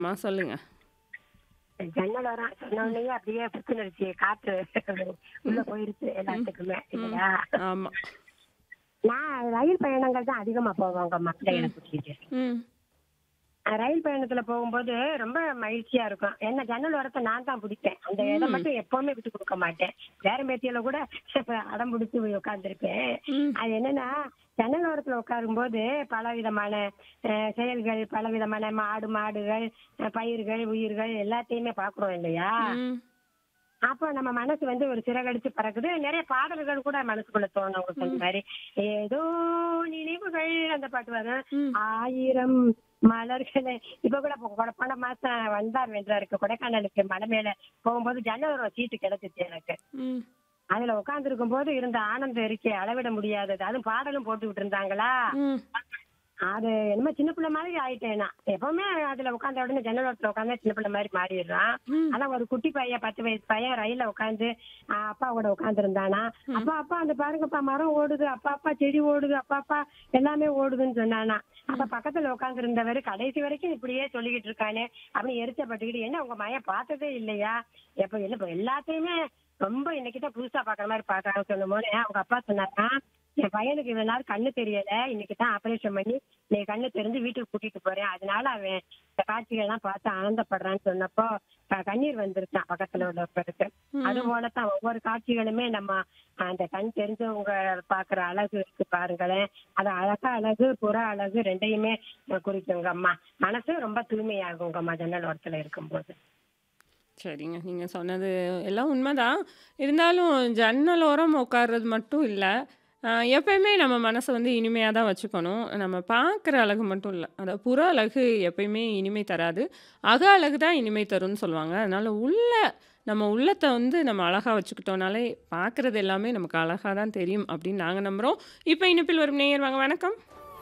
மா சொல்லுங்க ஜன்னல் வரம் சொன்ன உடனே அப்படியே புத்துணர்ச்சி காற்று உள்ள போயிருச்சு எல்லாத்துக்குமே இல்லையா ஆமா நான் ரயில் பயணங்கள் தான் அதிகமா போவாங்க மக்களை கூட்டிட்டு ம் அஹ் ரயில் பயணத்துல போகும்போது ரொம்ப மகிழ்ச்சியா இருக்கும் என்ன ஜன்னல் ஓரத்தை நான் தான் பிடிப்பேன் அந்த இதை மட்டும் எப்பவுமே விட்டு கொடுக்க மாட்டேன் வேற மேத்தியில கூட அடம் பிடிச்சி போய் உட்காந்துருப்பேன் ம். அது என்னன்னா ஜன்னல் ஓரத்துல உட்காரும் போது பல விதமான அஹ், செயல்கள் பல விதமான மாடு மாடுகள் அஹ், பயிர்கள் உயிர்கள் எல்லாத்தையுமே பாக்குறோம் இல்லையா ம். அப்போ நம்ம மனசு வந்து ஒரு சிறகடிச்சு பறக்குது நிறைய பாடல்கள் கூட மனசுக்குள்ள தோணும் உங்களுக்கு அந்த மாதிரி ஏதோ நினைவுகள் அந்த பாட்டு வரும் ம். ஆயிரம் மலர்களே இப்ப கூட போ- போன- போன மாசம் வந்தார் வென்றாருக்கு கொடைக்கானலுக்கு மலை மேல போகும்போது ஜன்னல் ஒரு சீட்டு கிடைச்சிச்சு எனக்கு ம். அதுல உட்கார்ந்து இருக்கும் போது இருந்த ஆனந்தம் இருக்கே அளவிட முடியாதது அதுவும் பாடலும் போட்டுக்கிட்டு இருந்தாங்களா ம். அது என்னமோ சின்ன பிள்ளை மாதிரி ஆயிட்டேன் நான் எப்பவுமே அதுல உட்கார்ந்த உடனே ஜன்னல் ஓரத்துல உட்கார்ந்தா சின்ன பிள்ளை மாதிரி மாறிடுறான் ம். ஆனா ஒரு குட்டி பையன் பத்து வயசு பையன் ரயில்ல உட்காந்து அப்பா கூட உட்கார்ந்து இருந்தானா அப்பா அப்பா அந்த பாருங்கப்பா மரம் ஓடுது அப்பா அப்பா செடி ஓடுது அப்பா அப்பா எல்லாமே ஓடுதுன்னு சொன்னானா அப்ப பக்கத்துல உட்கார்ந்து இருந்தவர் கடைசி வரைக்கும் இப்படியே சொல்லிக்கிட்டு இருக்கானே அப்படின்னு எரிச்சப்பட்டுக்கிட்டு என்ன உங்க மயன் பார்த்ததே இல்லையா எப்ப என்ன இப்ப எல்லாத்தையுமே ரொம்ப இன்னைக்குதான் புதுசா பாக்குற மாதிரி பாக்குறாங்க சொல்லும் போது அவங்க அப்பா சொன்னாரா என் பையனுக்கு இவ்வளவு நாள் கண்ணு தெரியல இன்னைக்கு தான் ஆபரேஷன் பண்ணி நீ கண்ணு தெரிஞ்சு வீட்டுக்கு கூட்டிட்டு போறேன் அதனால அவன் இந்த காட்சிகள் எல்லாம் பார்த்து ஆனந்தப்படுறான்னு சொன்னப்போ க- கண்ணீர் வந்துருச்சான் பக்கத்துல உள்ளவருக்கு அது போலதான் ஒவ்வொரு காட்சிகளுமே நம்ம அந்த கண் தெரிஞ்சவங்க பாக்குற அழகு இருக்கு பாருங்களேன் அது அழகா அழகு புற அழகு ரெண்டையுமே குறிக்குங்க அம்மா மனசு ரொம்ப தூய்மையாகுங்கம்மா ஜன்னல் ஓரத்துல இருக்கும்போது சரிங்க நீங்க சொன்னது எல்லாம் உண்மைதான் இருந்தாலும் ஜன்னல் ஓரம் உட்கார்றது மட்டும் இல்லை எப்பயுமே நம்ம மனசை வந்து இனிமையாக தான் வச்சுக்கணும் நம்ம பார்க்குற அழகு மட்டும் இல்லை அதாவது புற அழகு எப்பயுமே இனிமை தராது அக அழகு தான் இனிமை தரும்னு சொல்லுவாங்க அதனால் உள்ள நம்ம உள்ளத்தை வந்து நம்ம அழகாக வச்சுக்கிட்டோம்னாலே பார்க்குறது எல்லாமே நமக்கு அழகாக தான் தெரியும் அப்படின்னு நாங்கள் நம்புகிறோம் இப்போ இனிப்பில் வரும் நேயர் வாங்க வணக்கம்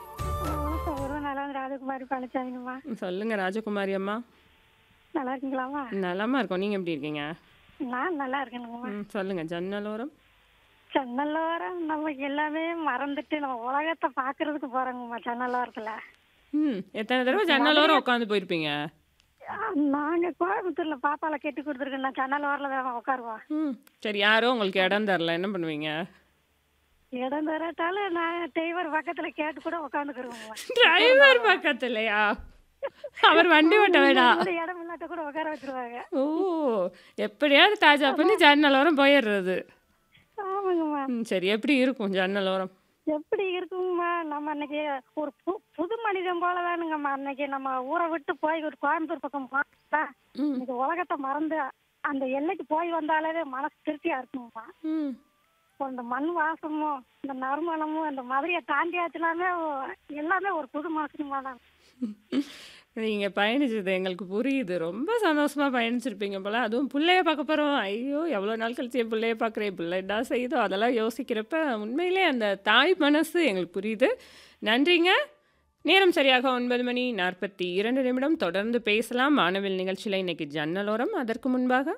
ஒரு நல்லா ராஜகுமாரி பழனிசாமிங்கம்மா சொல்லுங்கள் ராஜகுமாரி அம்மா நல்லா இருக்கீங்களாம்மா நலமா இருக்கோம் நீங்கள் எப்படி இருக்கீங்க நான் நல்லா இருக்கேனுங்கம்மா ம் சொல்லுங்கள் ஜன்னல் ஓரம் ஜன்னலோரம் நமக்கு எல்லாமே மறந்துட்டு நம்ம உலகத்தை பாக்குறதுக்கு போறோங்கம்மா ஜன்னலோரத்துல ம் எத்தனை தடவை ஜன்னலோரம் உட்காந்து போயிருப்பீங்க அஹ் நாங்க கோயம்புத்தூர்ல பாப்பால கெட்டி கொடுத்துருக்கேன் நான் ஜன்னலோரில் தான் உட்காருவோம் ம் சரி யாரோ உங்களுக்கு இடம் தரல என்ன பண்ணுவீங்க இடம் தரட்டாலும் நான் டிரைவர் பக்கத்துல கேட்டு கூட உட்காந்துக்கிறோங்கம்மா டிரைவர் பக்கத்துலையா அவர் வண்டி ஓட்ட வேணாம் இந்த இடம் இல்லாட்ட கூட உட்கார வச்சிருவாங்க ஓ எப்படியாவது தாஜா பண்ணி ஜன்னலோரம் போயிடுறது ஆமாங்கம்மா ம் சரி எப்படி இருக்கும் ஜன்னலோரம் எப்படி இருக்குங்கம்மா நம்ம அன்னைக்கு ஒரு பு- புது மனிதன் போல தானுங்கம்மா அன்னைக்கு நம்ம ஊரை விட்டு போய் ஒரு கோயம்புத்தூர் பக்கம் பார்த்தா ம் இந்த உலகத்தை மறந்து அந்த எல்லைக்கு போய் வந்தாலே மனசு திருப்தியா இருக்குங்கம்மா ம் இப்போ இந்த மண் வாசமும் இந்த நறுமணமும் இந்த மதுரையை தாண்டியாச்சுலாமே எல்லாமே ஒரு புது மனசுங்கம்மா தான் நீங்கள் பயணிச்சது எங்களுக்கு புரியுது ரொம்ப சந்தோஷமாக பயணிச்சிருப்பீங்க போல அதுவும் பிள்ளைய பார்க்க போகிறோம் ஐயோ எவ்வளோ நாள் கழிச்சு என் பிள்ளைய பார்க்குறேன் பிள்ளை என்ன செய்யுதோ அதெல்லாம் யோசிக்கிறப்ப உண்மையிலே அந்த தாய் மனசு எங்களுக்கு புரியுது நன்றிங்க நேரம் சரியாக ஒன்பது மணி நாற்பத்தி இரண்டு நிமிடம் தொடர்ந்து பேசலாம் மாணவில் நிகழ்ச்சியில் இன்னைக்கு ஜன்னலோரம் அதற்கு முன்பாக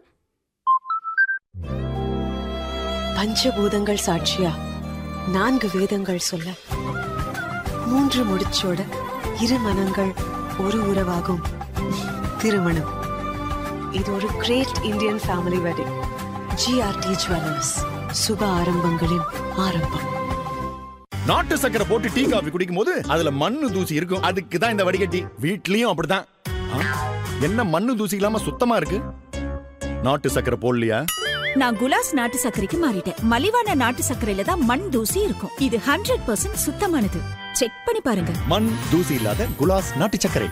பஞ்சபூதங்கள் சாட்சியா நான்கு வேதங்கள் சொல்ல மூன்று முடிச்சோட இரு மனங்கள் ஒரு உறவாகும் திருமணம் இது ஒரு great Indian family wedding GRT jewellers சுப ஆரம்பங்களின் ஆரம்பம் நாட்டு சக்கரை போட்டு டீ காபி குடிக்கும் போது அதுல மண்ணு தூசி இருக்கும் அதுக்கு தான் இந்த வடிகட்டி வீட்லயும் அப்படிதான் ஆ, என்ன மண்ணு தூசி இல்லாம சுத்தமா இருக்கு நாட்டு சக்கரை போடலையா நான் குலாஸ் நாட்டு சர்க்கரைக்கு மாறிட்டேன் மலிவான நாட்டு சர்க்கரையில தான் மண் தூசி இருக்கும் இது ஹண்ட்ரட் பர்சன்ட் சுத்தமானது செக் பண்ணி பாருங்க மண் தூசி இல்லாத குலாஸ் நாட்டு சர்க்கரை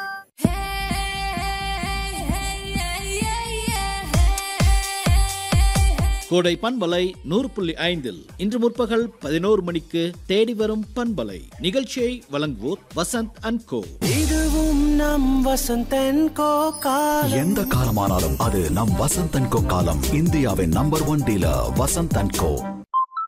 கோடை பண்பலை நூறு புள்ளி ஐந்தில் இன்று முற்பகல் பதினோரு மணிக்கு தேடி வரும் பண்பலை நிகழ்ச்சியை வழங்குவோர் வசந்த் அண்ட் கோ இதுவும் நம் வசந்தன் கோ காலம் எந்த காலமானாலும் அது நம் வசந்த் அண்ட் கோ காலம் இந்தியாவின் number one dealer Vasanth and go